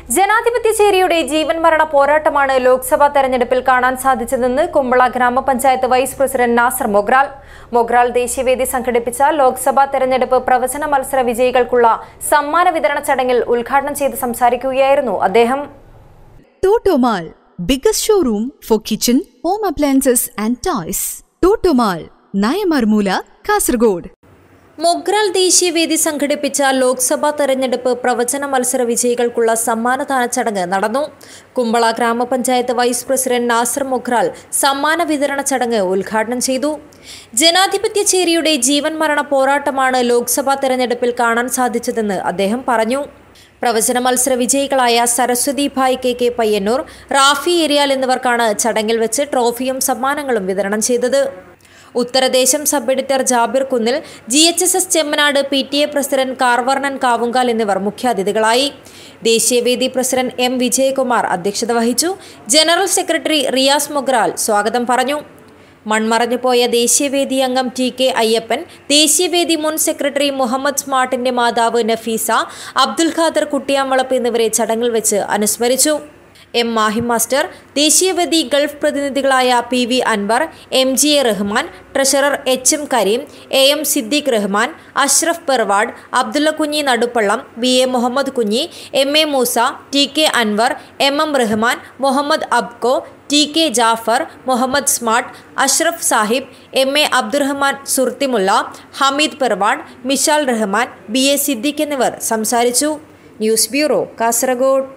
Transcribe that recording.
ജനാധിപത്യ ചേരിയുടെ ജീവൻ മരണ പോരാട്ടമാണ് ലോക്സഭാ തെരഞ്ഞെടുപ്പിൽ കാണാൻ സാധിച്ചതെന്ന് കുമ്പള ഗ്രാമപഞ്ചായത്ത് വൈസ് പ്രസിഡന്റ് നാസർ മൊഗ്രാൽ മൊഗ്രാൽ ദേശീയവേദി സംഘടിപ്പിച്ച ലോക്സഭാ തെരഞ്ഞെടുപ്പ് പ്രവചന മത്സര വിജയികൾക്കുള്ള സമ്മാന വിതരണ ചടങ്ങിൽ ഉദ്ഘാടനം ചെയ്ത് സംസാരിക്കുകയായിരുന്നു അദ്ദേഹം Totomal, biggest showroom for kitchen, home appliances and toys. Totomal, Nayamarmula, Kasargod. Mogral ദേശീയവേദി സംഘടിപ്പിച്ച ലോക്സഭാ തെരഞ്ഞെടുപ്പ് പ്രവചന മത്സര വിജയികൾക്കുള്ള സമ്മാനദാന ചടങ്ങ് നടന്നു കുമ്പള ഗ്രാമപഞ്ചായത്ത് വൈസ് പ്രസിഡന്റ് നാസർ മൊഗ്രാൽ സമ്മാന വിതരണ ചടങ്ങ് ഉദ്ഘാടനം ചെയ്തു ജനാധിപത്യ ചേരിയുടെ ജീവൻ മരണ പോരാട്ടമാണ് ലോക്സഭാ തെരഞ്ഞെടുപ്പിൽ കാണാൻ സാധിച്ചതെന്ന് അദ്ദേഹം പറഞ്ഞു പ്രവചന മത്സര വിജയികളായ സരസ്വതി ഭായ് കെ കെ പയ്യന്നൂർ റാഫി ഏരിയാൽ എന്നിവർക്കാണ് ചടങ്ങിൽ വെച്ച് ട്രോഫിയും സമ്മാനങ്ങളും വിതരണം ചെയ്തത് ഉത്തരദേശം sub editor Jabir Kunnil G H S S Chemnad P T A president Karvarnan Kavungal എന്നിവർ മുഖ്യാതിഥികളായി ദേശീയവേദി പ്രസിഡന്റ് എം വിജയകുമാർ അധ്യക്ഷത വഹിച്ചു ജനറൽ സെക്രട്ടറി റിയാസ് മൊഗ്രാൽ സ്വാഗതം പറഞ്ഞു മൺമറഞ്ഞുപോയ ദേശീയവേദി അംഗം ടി കെ അയ്യപ്പൻ ദേശീയവേദി മുൻ സെക്രട്ടറി മുഹമ്മദ് സ്മാർട്ടിന്റെ മാതാവ് നഫീസ അബ്ദുൽ ഖാദർ കുട്ടിയാമ്പളപ്പ് എന്നിവരെ ചടങ്ങിൽ വെച്ച് അനുസ്മരിച്ചു എം മാഹി മാസ്റ്റർ ദേശീയവേദി ഗൾഫ് പ്രതിനിധികളായ P V Anwar M G A Rahman treasurer H M Kareem A M Siddique Rahman Ashraf Perwad Abdulla Kunhi Nadupallam B A Muhammad Kunhi M A Moosa T K Anwar M M Rahman Muhammad Abco T K Jafar Muhammad smart Ashraf Sahib M A Abdurahman Surthimulla Hameed Perwad Mishal Rahman B A Siddique എന്നിവർ സംസാരിച്ചു ന്യൂസ് ബ്യൂറോ കാസർഗോഡ്